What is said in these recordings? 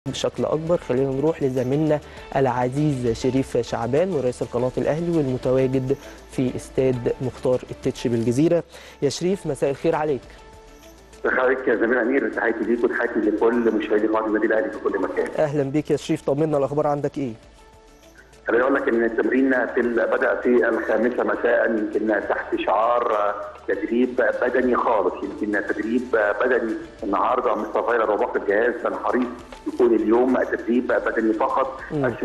بشكل اكبر خلينا نروح لزميلنا العزيز شريف شعبان مراسل قناه الاهلي والمتواجد في استاد مختار التتش بالجزيره يا شريف مساء الخير عليك حضرتك يا زميل امير تحياتي ليك وتحياتي لكل مشاهدي قناه النادي الاهلي في كل مكان. اهلا بيك يا شريف طمنا الاخبار عندك ايه؟ خليني اقول لك ان التمرين في بدا في الخامسه مساء يمكن تحت شعار تدريب بدني خالص يمكن تدريب بدني النهارده مستر فايلر وباقي الجهاز كان حريص يكون اليوم تدريب بدني فقط قسم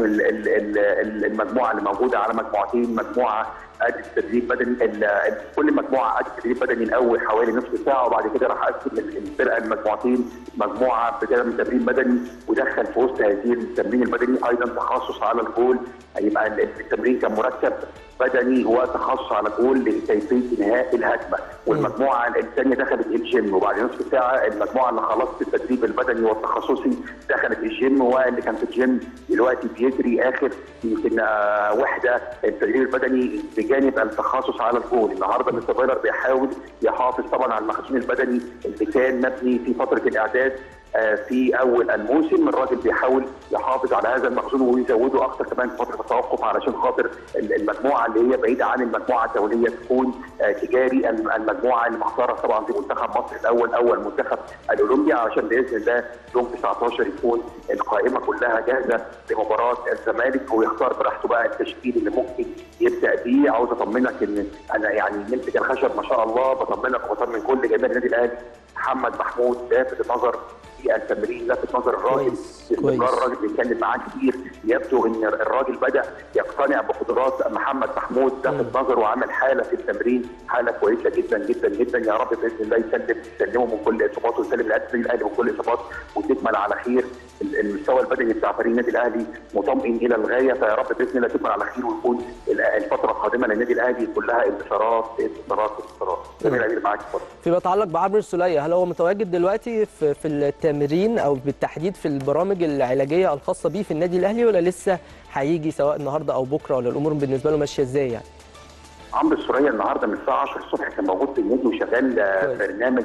المجموعه اللي موجوده على مجموعتين مجموعه ادت تدريب بدني كل مجموعه ادت تدريب بدني الاول حوالي نصف ساعه وبعد كده راح قسم الفرقه المجموعتين مجموعه بتعمل تمرين بدني ودخل في وسط هذه التمرين البدني ايضا تخصص على الجول يبقى التمرين كان مركب بدني وتخصص على الجول لكيفيه انهاء الهجمه والمجموعه الثانيه دخلت الجيم وبعد نصف ساعه المجموعه اللي خلصت التدريب البدني والتخصصي دخلت الجيم واللي كان في الجيم دلوقتي بيجري اخر يمكن وحده التدريب البدني بجانب التخصص على الجول النهارده مستر فايلر بيحاول يحافظ طبعا على المخزون البدني اللي كان مبني في فتره الاعداد في اول الموسم الراجل بيحاول يحافظ على هذا المخزون ويزوده اكثر كمان في فتره التوقف علشان خاطر المجموعه اللي هي بعيده عن المجموعه الدوليه تكون تجاري المجموعه اللي مختاره طبعا في منتخب مصر الاول اول منتخب الاولمبي علشان باذن الله يوم 19 يكون القائمه كلها جاهزه لمباراه الزمالك ويختار براحته بقى التشكيل اللي ممكن يبدا بيه عاوز اطمنك ان انا يعني نمسك الخشب ما شاء الله بطمنك وبطمن كل جماهير النادي الاهلي محمد محمود لافت النظر في التمرين لفت نظر الراجل كويس الراجل بيتكلم معاه كتير يبدو ان الراجل بدا يقتنع بقدرات محمد محمود لفت نظره وعمل حاله في التمرين حاله كويسه جدا جدا جدا يا رب باذن الله يسلم يسلمه من كل الاصابات ويسلم النادي الاهلي من كل الاصابات وتكمل على خير المستوى البدني بتاع فريق النادي الاهلي مطمئن الى الغايه فيا رب باذن الله تكمل على خير ويكون الفتره القادمه للنادي الاهلي كلها انتصارات انتصارات انتصارات جميل امير معاك فيما يتعلق بعمرو السوليه هل هو متواجد دلوقتي في, في التمرين او بالتحديد في البرامج العلاجيه الخاصه بيه في النادي الاهلي ولا لسه هيجي سواء النهارده او بكره ولا الامور بالنسبه له ماشيه ازاي يعني؟ عمرو السوليه النهارده من الساعه 10 الصبح كان موجود في النادي وشغال برنامج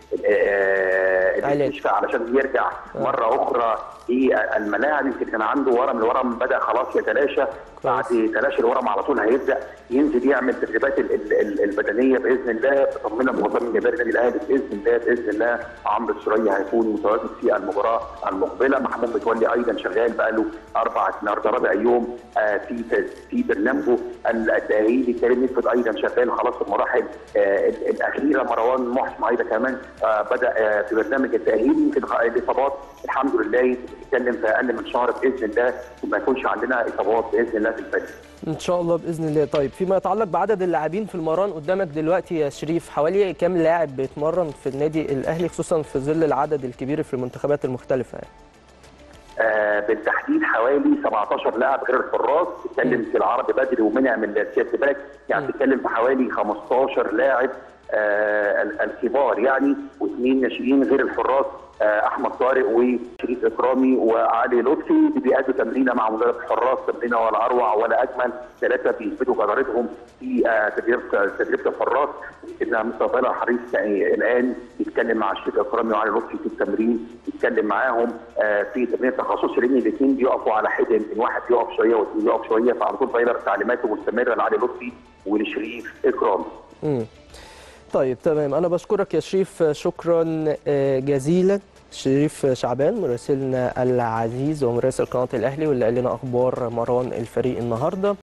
الاستشفاء علشان يرجع مره اخرى للملاعب يمكن كان عنده ورم الورم بدا خلاص يتلاشى بعد تلاشي الورم على طول هيبدا ينزل يعمل تدريبات البدنيه باذن الله بطمنك وبطمن جماهير النادي الاهلي باذن الله باذن الله عمرو السوليه هيكون متواجد في المباراه المقبله محمود متولي ايضا شغال بقى له اربع النهارده رابع يوم في في برنامجه التاهيلي كريم نسبت ايضا شغال خلاص في المراحل الاخيره مروان محسن ايضا كمان بدا في برنامج التاهيلي يمكن الاصابات الحمد لله بنتكلم في اقل من شهر باذن الله ما يكونش عندنا اصابات باذن الله في الفريق. ان شاء الله باذن الله طيب فيما يتعلق بعدد اللاعبين في المران قدامك دلوقتي يا شريف حوالي كام لاعب بيتمرن في النادي الاهلي خصوصا في ظل العدد الكبير في المنتخبات المختلفه يعني. آه بالتحديد حوالي 17 لاعب غير الحراس بتتكلم في العربي بدري ومنعم السياسي باك يعني بتتكلم في حوالي 15 لاعب آه الكبار يعني واثنين ناشئين غير الحراس آه احمد طارق وشريف اكرامي وعلي لطفي بيأدوا تمرينه مع مدرب الحراس تمرينه ولا اروع ولا اجمل ثلاثه بيثبتوا جدارتهم في آه تدريب تدريب الحراس يمكن مستر فايلر حريص يعني الان يتكلم مع شريف اكرامي وعلي لطفي في التمرين يتكلم معاهم آه في تمرين تخصصي لان الاثنين بيقفوا على حده يمكن واحد يقف شويه واثنين يقف شويه فعلى طول فايلر تعليماته مستمره لعلي لطفي ولشريف اكرامي. امم طيب تمام انا بشكرك يا شريف شكرا جزيلا شريف شعبان مراسلنا العزيز ومراسل قناه الاهلي واللي قال لنا اخبار مران الفريق النهارده